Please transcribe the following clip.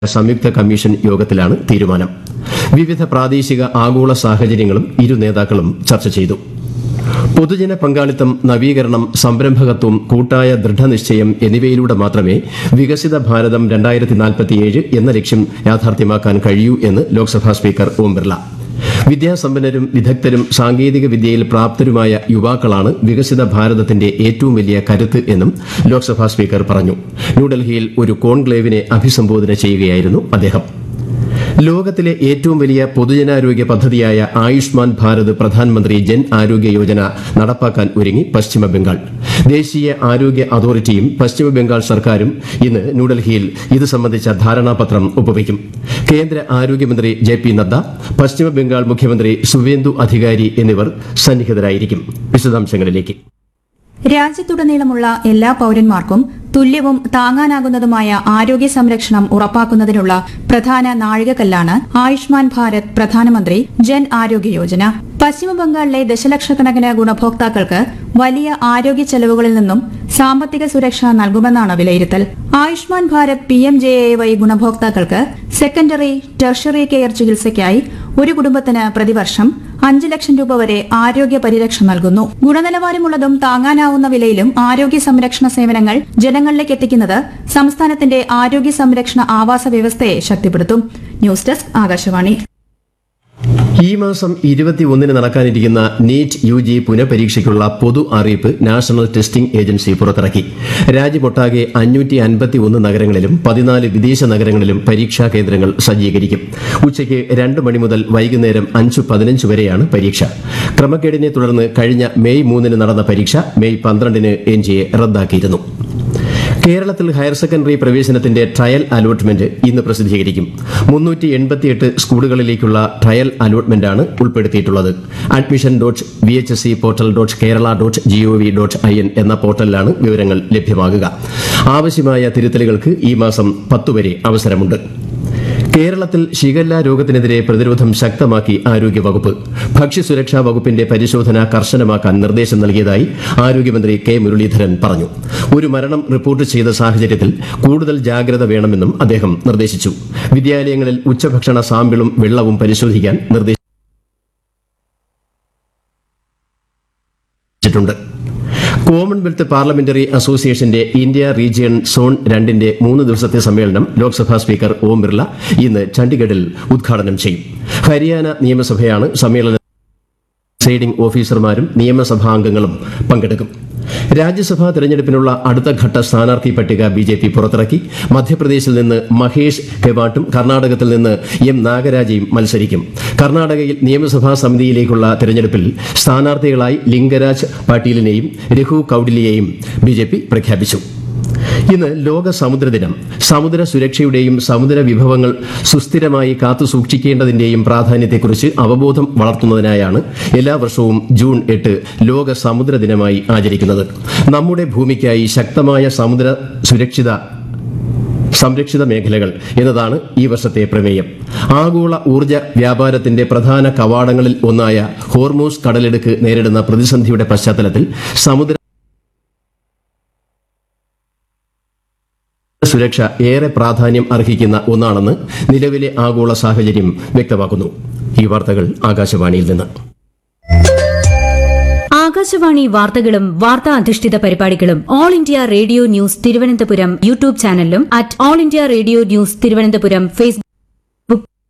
സംയുക്ത കമ്മീഷൻ യോഗത്തിലാണ് തീരുമാനം വിവിധ പ്രാദേശിക ആഗോള സാഹചര്യങ്ങളും ഇരു നേതാക്കളും ചർച്ച ചെയ്തു പൊതുജന പങ്കാളിത്തം നവീകരണം സംരംഭകത്വം കൂട്ടായ ദൃഢനിശ്ചയം എന്നിവയിലൂടെ മാത്രമേ വികസിത ഭാരതം രണ്ടായിരത്തി നാൽപ്പത്തിയേഴ് എന്ന ലക്ഷ്യം യാഥാർത്ഥ്യമാക്കാൻ കഴിയൂ എന്ന് ലോക്സഭാ സ്പീക്കർ ഓം ബിർള വിദ്യാസമ്പന്നരും വിദഗ്ധരും സാങ്കേതിക വിദ്യയിൽ പ്രാപ്തരുമായ യുവാക്കളാണ് വികസിത ഭാരതത്തിന്റെ ഏറ്റവും വലിയ കരുത്ത് എന്നും ലോക്സഭാ സ്പീക്കർ പറഞ്ഞു ന്യൂഡൽഹിയിൽ ഒരു കോൺക്ലേവിനെ അഭിസംബോധന ചെയ്യുകയായിരുന്നു അദ്ദേഹം ലോകത്തിലെ ഏറ്റവും വലിയ പൊതുജനാരോഗ്യ പദ്ധതിയായ ആയുഷ്മാൻ ഭാരത് പ്രധാനമന്ത്രി ജൻ ആരോഗ്യ യോജന നടപ്പാക്കാൻ ഒരുങ്ങി പശ്ചിമ ബംഗാൾ ദേശീയ ആരോഗ്യ അതോറിറ്റിയും പശ്ചിമ ബംഗാൾ സർക്കാരും ഇന്ന് ന്യൂഡൽഹിയിൽ ഇത് സംബന്ധിച്ച ധാരണാപത്രം ഒപ്പുവയ്ക്കും കേന്ദ്ര ആരോഗ്യമന്ത്രി ജെ പി നദ്ദ പശ്ചിമ ബംഗാൾ മുഖ്യമന്ത്രി സുവേന്ദു അധികാരി എന്നിവർ സന്നിഹിതരായിരിക്കും വിശദാംശങ്ങളിലേക്ക് രാജ്യത്തുടനീളമുള്ള എല്ലാ പൌരന്മാർക്കും തുല്യവും താങ്ങാനാകുന്നതുമായ ആരോഗ്യ സംരക്ഷണം ഉറപ്പാക്കുന്നതിനുള്ള പ്രധാന നാഴികക്കല്ലാണ് ആയുഷ്മാൻ ഭാരത് പ്രധാനമന്ത്രി ജൻ ആരോഗ്യ യോജന പശ്ചിമബംഗാളിലെ ദശലക്ഷക്കണക്കിന് ഗുണഭോക്താക്കൾക്ക് വലിയ ആരോഗ്യ ചെലവുകളിൽ നിന്നും സാമ്പത്തിക സുരക്ഷ നൽകുമെന്നാണ് വിലയിരുത്തൽ Ayushman Bharat P M J A Y ഗുണഭോക്താക്കൾക്ക് സെക്കൻഡറി ടെർഷറി കെയർ ചികിത്സയ്ക്കായി ഒരു കുടുംബത്തിന് പ്രതിവർഷം അഞ്ച് ലക്ഷം രൂപ വരെ ആരോഗ്യ പരിരക്ഷ നൽകുന്നു ഗുണനിലവാരമുള്ളതും താങ്ങാനാവുന്ന വിലയിലും ആരോഗ്യ സംരക്ഷണ സേവനങ്ങൾ ജനങ്ങളിലേക്ക് എത്തിക്കുന്നത് സംസ്ഥാനത്തിന്റെ ആരോഗ്യ സംരക്ഷണ ആവാസ വ്യവസ്ഥയെ ശക്തിപ്പെടുത്തും ന്യൂസ് ഡെസ്ക് ആകാശവാണി ഈ മാസം ഇരുപത്തിയൊന്നിന് നടക്കാനിരിക്കുന്ന നീറ്റ് യു ജി പുനഃപരീക്ഷയ്ക്കുള്ള പൊതു അറിയിപ്പ് നാഷണൽ ടെസ്റ്റിംഗ് ഏജൻസി പുറത്തിറക്കി രാജ്യമൊട്ടാകെ അഞ്ഞൂറ്റി അൻപത്തിയൊന്ന് നഗരങ്ങളിലും പതിനാല് വിദേശ നഗരങ്ങളിലും പരീക്ഷാ കേന്ദ്രങ്ങൾ സജ്ജീകരിക്കും ഉച്ചയ്ക്ക് രണ്ട് മണി മുതൽ വൈകുന്നേരം അഞ്ച് പതിനഞ്ച് വരെയാണ് പരീക്ഷ ക്രമക്കേടിനെ തുടർന്ന് കഴിഞ്ഞ മെയ് മൂന്നിന് നടന്ന പരീക്ഷ മെയ് പന്ത്രണ്ടിന് എൻ ജി എ റദ്ദാക്കിയിരുന്നു കേരളത്തിൽ ഹയർ സെക്കൻഡറി പ്രവേശനത്തിന്റെ ട്രയൽ അലോട്ട്മെന്റ് ഇന്ന് പ്രസിദ്ധീകരിക്കും മുന്നൂറ്റി എൺപത്തിയെട്ട് സ്കൂളുകളിലേക്കുള്ള ട്രയൽ അലോട്ട്മെന്റാണ് ഉൾപ്പെടുത്തിയിട്ടുള്ളത് admission dot V H S C portal dot Kerala dot G O V dot I N എന്ന പോർട്ടലിലാണ് വിവരങ്ങൾ ലഭ്യമാകുക ആവശ്യമായ തിരുത്തലുകൾക്ക് ഈ മാസം പത്തുവരെ അവസരമുണ്ട് കേരളത്തിൽ ഷിഗല്ല രോഗത്തിനെതിരെ പ്രതിരോധം ശക്തമാക്കി ആരോഗ്യവകുപ്പ് ഭക്ഷ്യസുരക്ഷാ വകുപ്പിന്റെ പരിശോധന കർശനമാക്കാൻ നിർദ്ദേശം നൽകിയതായി ആരോഗ്യമന്ത്രി കെ മുരളീധരൻ പറഞ്ഞു ഒരു മരണം റിപ്പോർട്ട് ചെയ്ത സാഹചര്യത്തിൽ കൂടുതൽ ജാഗ്രത വേണമെന്നും അദ്ദേഹം നിർദ്ദേശിച്ചു വിദ്യാലയങ്ങളിൽ ഉച്ചഭക്ഷണ സാമ്പിളും വെള്ളവും പരിശോധിക്കാൻ നിർദ്ദേശിച്ചിട്ടുണ്ട് കോമൺവെൽത്ത് പാർലമെന്ററി അസോസിയേഷന്റെ ഇന്ത്യ റീജിയൺ സോൺ രണ്ടിന്റെ മൂന്ന് ദിവസത്തെ സമ്മേളനം ലോക്സഭാ സ്പീക്കർ ഓം ബിർള ഇന്ന് ചണ്ഡിഗഡിൽ ഉദ്ഘാടനം ചെയ്യും ഹരിയാന നിയമസഭയാണ് സമ്മേളനം പ്രിസൈഡിംഗ് ഓഫീസർമാരും നിയമസഭാംഗങ്ങളും പങ്കെടുക്കും രാജ്യസഭാ തെരഞ്ഞെടുപ്പിനുള്ള അടുത്ത ഘട്ട സ്ഥാനാർത്ഥി പട്ടിക ബി ജെ പി പുറത്തിറക്കി മധ്യപ്രദേശിൽ നിന്ന് മഹേഷ് കെവാട്ടും കർണാടകത്തിൽ നിന്ന് എം നാഗരാജയും മത്സരിക്കും കർണാടകയിൽ നിയമസഭാ സമിതിയിലേക്കുള്ള തെരഞ്ഞെടുപ്പിൽ സ്ഥാനാർത്ഥികളായി ലിംഗരാജ് പാട്ടീലിനെയും രഘു കൌഡിലിയെയും ബി ജെ പി പ്രഖ്യാപിച്ചു ഇന്ന് ലോക സമുദ്ര ദിനം സമുദ്ര സുരക്ഷയുടെയും സമുദ്ര വിഭവങ്ങൾ സുസ്ഥിരമായി കാത്തു സൂക്ഷിക്കേണ്ടതിന്റെയും പ്രാധാന്യത്തെക്കുറിച്ച് അവബോധം വളർത്തുന്നതിനായാണ് എല്ലാ വർഷവും ജൂൺ എട്ട് ലോക സമുദ്ര ദിനമായി ആചരിക്കുന്നത് നമ്മുടെ ഭൂമിക്കായി ശക്തമായ സമുദ്ര സുരക്ഷിത സംരക്ഷിത മേഖലകൾ എന്നതാണ് ഈ വർഷത്തെ പ്രമേയം ആഗോള ഊർജ്ജ വ്യാപാരത്തിന്റെ പ്രധാന കവാടങ്ങളിൽ ഒന്നായ ഹോർമൂസ് കടലെടുക്ക് നേരിടുന്ന പ്രതിസന്ധിയുടെ പശ്ചാത്തലത്തിൽ സമുദ്ര സുരക്ഷ ഏറെ പ്രാധാന്യം അർഹിക്കുന്ന ഒന്നാണെന്ന് നിലവിലെ ആഗോള സാഹചര്യം വ്യക്തമാക്കുന്നു ഈ വാർത്തകൾ ആകാശവാണിയിൽ നിന്ന് ആകാശവാണി വാർത്തകളും വാർത്താ അധിഷ്ഠിത പരിപാടികളും all India radio news Thiruvananthapuram YouTube ചാനലിലും at all India radio news Thiruvananthapuram Facebook